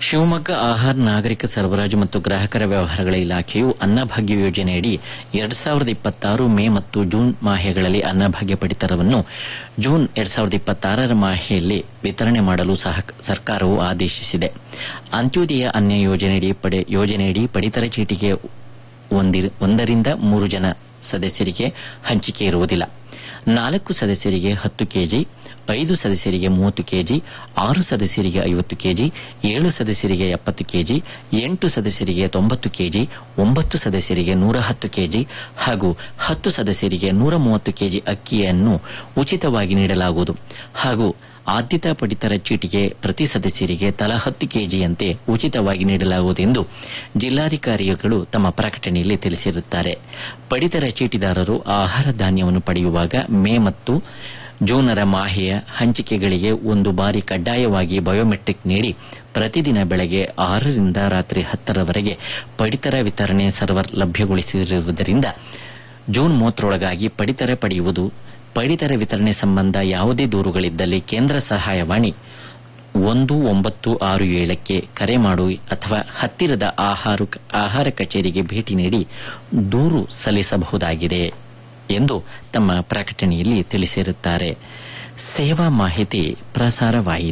ಶಿವಮೊಗ್ಗ ಆಹಾರ ನಾಗರಿಕ ಸರಬರಾಜು ಮತ್ತು ಗ್ರಾಹಕರ ವ್ಯವಹಾರಗಳ ಇಲಾಖೆಯು ಅನ್ನಭಾಗ್ಯ ಯೋಜನೆಯಡಿ ಎರಡ್ ಸಾವಿರದ ಇಪ್ಪತ್ತಾರು ಮೇ ಮತ್ತು ಜೂನ್ ಮಾಹೆಗಳಲ್ಲಿ ಅನ್ನಭಾಗ್ಯ ಪಡಿತರವನ್ನು ಜೂನ್ ಎರಡ್ ಸಾವಿರದ ಇಪ್ಪತ್ತಾರರ ಮಾಹೆಯಲ್ಲಿ ವಿತರಣೆ ಮಾಡಲು ಸಹ ಸರ್ಕಾರವು ಆದೇಶಿಸಿದೆ ಅಂತ್ಯೋದಯ ಅನ್ನ ಯೋಜನೆಯಡಿ ಪಡೆ ಯೋಜನೆಯಡಿ ಪಡಿತರ ಚೀಟಿಗೆ ಒಂದಿ- ಒಂದರಿಂದ ಮೂರು ಜನ ಸದಸ್ಯರಿಗೆ ಹಂಚಿಕೆ ಇರುವುದಿಲ್ಲ ನಾಲ್ಕು ಸದಸ್ಯರಿಗೆ ಹತ್ತು ಕೆಜಿ ಐದು ಸದಸ್ಯರಿಗೆ ಮೂವತ್ತು ಕೆಜಿ ಆರು ಸದಸ್ಯರಿಗೆ ಐವತ್ತು ಕೆಜಿ ಏಳು ಸದಸ್ಯರಿಗೆ ಎಪ್ಪತ್ತು ಕೆಜಿ ಎಂಟು ಸದಸ್ಯರಿಗೆ ತೊಂಬತ್ತು ಕೆಜಿ ಒಂಬತ್ತು ಸದಸ್ಯರಿಗೆ ನೂರ ಹತ್ತು ಕೆಜಿ ಹಾಗೂ ಹತ್ತು ಸದಸ್ಯರಿಗೆ ನೂರ ಮೂವತ್ತು ಕೆಜಿ ಅಕ್ಕಿಯನ್ನು ಉಚಿತವಾಗಿ ನೀಡಲಾಗುವುದು ಹಾಗೂ ಆದ್ಯತಾ ಪಡಿತರ ಚೀಟಿಗೆ ಪ್ರತಿ ಸದಸ್ಯರಿಗೆ ತಲಾ ಹತ್ತು ಕೆಜಿಯಂತೆ ಉಚಿತವಾಗಿ ನೀಡಲಾಗುವುದು ಎಂದು ಜಿಲ್ಲಾಧಿಕಾರಿಗಳು ತಮ್ಮ ಪ್ರಕಟಣೆಯಲ್ಲಿ ತಿಳಿಸಿರುತ್ತಾರೆ ಪಡಿತರ ಚೀಟಿದಾರರು ಆಹಾರ ಧಾನ್ಯವನ್ನು ಪಡೆಯುವಾಗ ಮೇ ಮತ್ತು ಜೂನರ ಮಾಹೆಯ ಹಂಚಿಕೆಗಳಿಗೆ ಒಂದು ಬಾರಿ ಕಡ್ಡಾಯವಾಗಿ ಬಯೋಮೆಟ್ರಿಕ್ ನೀಡಿ ಪ್ರತಿದಿನ ಬೆಳಗ್ಗೆ ಆರರಿಂದ ರಾತ್ರಿ ಹತ್ತರವರೆಗೆ ಪಡಿತರ ವಿತರಣೆ ಸರ್ವರ್ ಲಭ್ಯಗೊಳಿಸಿರುವುದರಿಂದ ಜೂನ್ ಮೂವತ್ತರೊಳಗಾಗಿ ಪಡಿತರ ಪಡೆಯುವುದು ಪಡಿತರ ವಿತರಣೆ ಸಂಬಂಧ ಯಾವುದೇ ದೂರುಗಳಿದ್ದಲ್ಲಿ ಕೇಂದ್ರ ಸಹಾಯವಾಣಿ ಒಂದು ಒಂಬತ್ತು ಆರು ಏಳಕ್ಕೆ ಕರೆ ಮಾಡು ಅಥವಾ ಹತ್ತಿರದ ಆಹಾರ ಆಹಾರ ಕಚೇರಿಗೆ ಭೇಟಿ ನೀಡಿ ದೂರು ಸಲ್ಲಿಸಬಹುದಾಗಿದೆ ಎಂದು ತಮ್ಮ ಪ್ರಕಟಣೆಯಲ್ಲಿ ತಿಳಿಸಿರುತ್ತಾರೆ ಸೇವಾ ಮಾಹಿತಿ ಪ್ರಸಾರವಾಯಿತು